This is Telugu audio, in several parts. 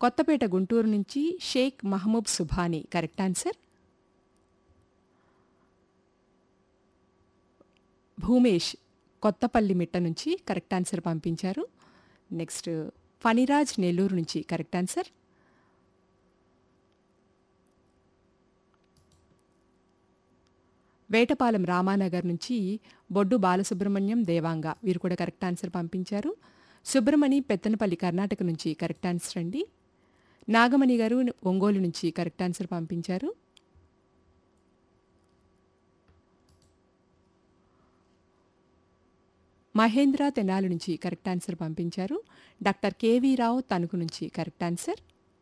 కొత్తపేట గుంటూరు నుంచి షేక్ మహమూబ్ సుభాని కరెక్ట్ ఆన్సర్ భూమేష్ కొత్తపల్లి మిట్ట నుంచి కరెక్ట్ ఆన్సర్ పంపించారు నెక్స్ట్ ఫణిరాజ్ నెల్లూరు నుంచి కరెక్ట్ ఆన్సర్ వేటపాలెం రామానగర్ నుంచి బొడ్డు బాలసుబ్రహ్మణ్యం దేవాంగ వీరు కూడా కరెక్ట్ ఆన్సర్ పంపించారు సుబ్రమణి పెత్తనపల్లి కర్ణాటక నుంచి కరెక్ట్ ఆన్సర్ అండి నాగమణి గారు ఒంగోలు నుంచి కరెక్ట్ ఆన్సర్ పంపించారు మహేంద్ర తెనాలి నుంచి కరెక్ట్ ఆన్సర్ పంపించారు డాక్టర్ కేవీ రావు తణుకు నుంచి కరెక్ట్ ఆన్సర్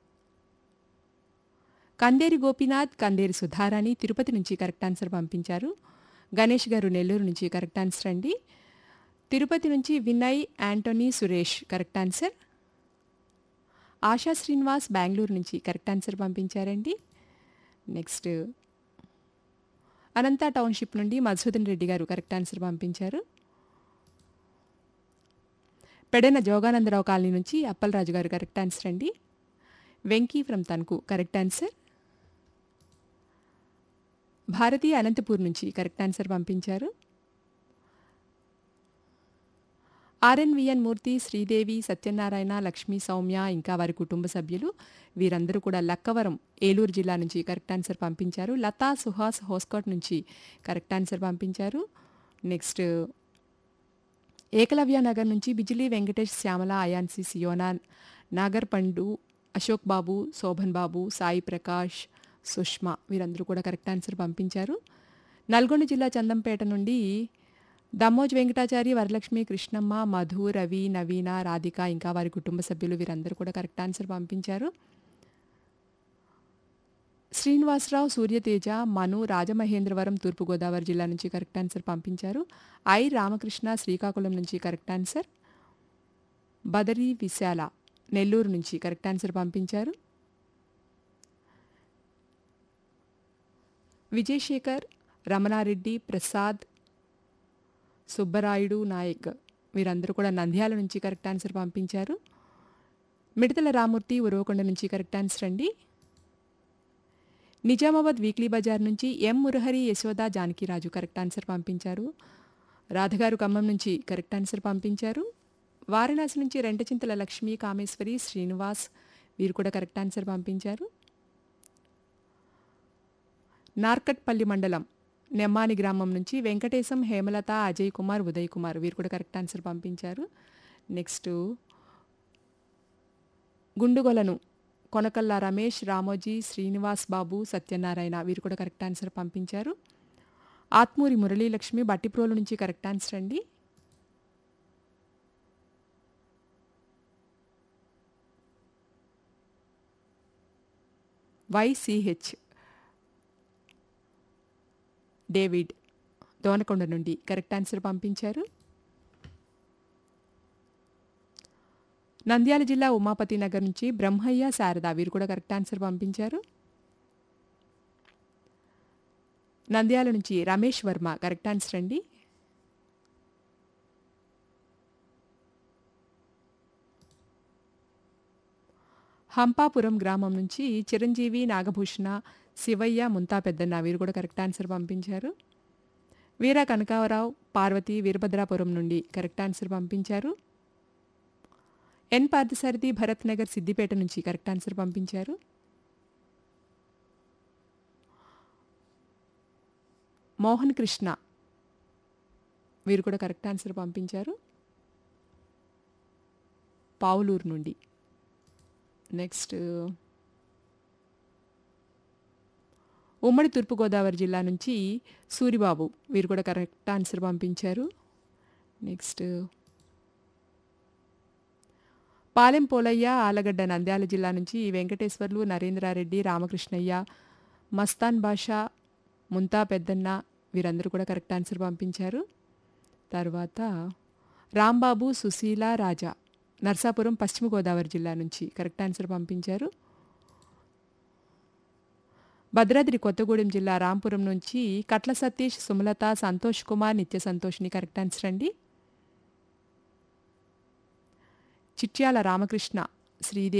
కందేరి గోపీనాథ్ కందేరి సుధారాణి తిరుపతి నుంచి కరెక్ట్ ఆన్సర్ పంపించారు గణేష్ గారు నెల్లూరు నుంచి కరెక్ట్ ఆన్సర్ అండి తిరుపతి నుంచి వినయ్ యాంటోనీ సురేష్ కరెక్ట్ ఆన్సర్ ఆశా శ్రీనివాస్ బెంగళూరు నుంచి కరెక్ట్ ఆన్సర్ పంపించారండి నెక్స్ట్ అనంత టౌన్షిప్ నుండి మధుసూదన్ రెడ్డి గారు కరెక్ట్ ఆన్సర్ పంపించారు పెడన జోగానందరావు కాలనీ నుంచి అప్పలరాజు గారు కరెక్ట్ ఆన్సర్ అండి Venky from Tanuku correct answer Bharathi Anantapur నుంచి కరెక్ట్ ఆన్సర్ పంపించారు ఆర్ఎన్విఎన్ మూర్తి శ్రీదేవి సత్యనారాయణ లక్ష్మీ సౌమ్య ఇంకా వారి కుటుంబ సభ్యులు వీరందరూ కూడా లక్కవరం ఏలూరు జిల్లా నుంచి కరెక్ట్ ఆన్సర్ పంపించారు లతా సుహాస్ హోస్కోట్ నుంచి కరెక్ట్ ఆన్సర్ పంపించారు నెక్స్ట్ ఏకలవ్య నగర్ నుంచి బిజిలీ వెంకటేష్ శ్యామల అయాన్సి సియోనా నాగర్ పండు అశోక్ బాబు శోభన్ బాబు సాయి ప్రకాష్ సుష్మా వీరందరూ కూడా కరెక్ట్ ఆన్సర్ పంపించారు నల్గొండ జిల్లా చందంపేట నుండి దమ్మోజ్ వెంకటాచారి వరలక్ష్మి కృష్ణమ్మ మధు రవి నవీన రాధిక ఇంకా వారి కుటుంబ సభ్యులు వీరందరూ కూడా కరెక్ట్ ఆన్సర్ పంపించారు శ్రీనివాసరావు సూర్యతేజ మను రాజమహేంద్రవరం తూర్పుగోదావరి జిల్లా నుంచి కరెక్ట్ ఆన్సర్ పంపించారు ఐ రామకృష్ణ శ్రీకాకుళం నుంచి కరెక్ట్ ఆన్సర్ బదరి విశాల నెల్లూరు నుంచి కరెక్ట్ ఆన్సర్ పంపించారు విజయశేఖర్ రమణారెడ్డి ప్రసాద్ సుబ్బరాయుడు నాయక్ వీరందరూ కూడా నంద్యాల నుంచి కరెక్ట్ ఆన్సర్ పంపించారు మిడతల రామూర్తి ఉరవకొండ నుంచి కరెక్ట్ ఆన్సర్ అండి నిజామాబాద్ వీక్లీ బజార్ నుంచి M Murahari Yashoda Janakiraju correct answer పంపించారు రాధగారు ఖమ్మం నుంచి కరెక్ట్ ఆన్సర్ పంపించారు వారణాసి నుంచి రెంటచింతల లక్ష్మి కామేశ్వరి శ్రీనివాస్ వీరు కూడా కరెక్ట్ ఆన్సర్ పంపించారు నార్కట్పల్లి మండలం నెమ్మాని గ్రామం నుంచి వెంకటేశం హేమలత అజయ్ కుమార్ ఉదయ్ కుమార్ వీరు కూడా కరెక్ట్ ఆన్సర్ పంపించారు నెక్స్ట్ గుండుగొలను కొనకల్లా రమేష్ రామోజీ శ్రీనివాస్ బాబు సత్యనారాయణ వీరు కూడా కరెక్ట్ ఆన్సర్ పంపించారు ఆత్మూరి మురళీలక్ష్మి బట్టిప్రోలు నుంచి కరెక్ట్ ఆన్సర్ అండి వైసిహెచ్ డేవిడ్ దోనకొండ నుండి కరెక్ట్ ఆన్సర్ పంపించారు నంద్యాల జిల్లా ఉమాపతి నగర్ నుంచి బ్రహ్మయ్య శారద వీరు కూడా కరెక్ట్ ఆన్సర్ పంపించారు నంద్యాల నుంచి రమేష్ వర్మ కరెక్ట్ ఆన్సర్ అండి హంపాపురం గ్రామం నుంచి చిరంజీవి నాగభూషణ శివయ్య ముంతా పెద్దన్న వీరు కూడా కరెక్ట్ ఆన్సర్ పంపించారు వీర కనకావరావు పార్వతి వీరభద్రాపురం నుండి కరెక్ట్ ఆన్సర్ పంపించారు ఎన్ పార్థసారథి భరత్ నగర్ సిద్దిపేట నుంచి కరెక్ట్ ఆన్సర్ పంపించారు మోహన్ కృష్ణ వీరు కూడా కరెక్ట్ ఆన్సర్ పంపించారు పావులూరు నుండి నెక్స్ట్ ఉమ్మడి తూర్పుగోదావరి జిల్లా నుంచి సూరిబాబు వీరు కూడా కరెక్ట్ ఆన్సర్ పంపించారు నెక్స్ట్ పాలెం పోలయ్య ఆలగడ్డ నంద్యాల జిల్లా నుంచి వెంకటేశ్వర్లు నరేంద్రారెడ్డి రామకృష్ణయ్య మస్తాన్ బాషా ముంతా పెద్దన్న వీరందరూ కూడా కరెక్ట్ ఆన్సర్ పంపించారు తర్వాత రాంబాబు సుశీల రాజా నర్సాపురం పశ్చిమ గోదావరి జిల్లా నుంచి కరెక్ట్ ఆన్సర్ పంపించారు భద్రాద్రి కొత్తగూడెం జిల్లా రాంపురం నుంచి కట్ల సతీష్ సుమలత సంతోష్ కుమార్ నిత్య సంతోష్ని కరెక్ట్ ఆన్సర్ అండి చిట్యాల రామకృష్ణ శ్రీదేవి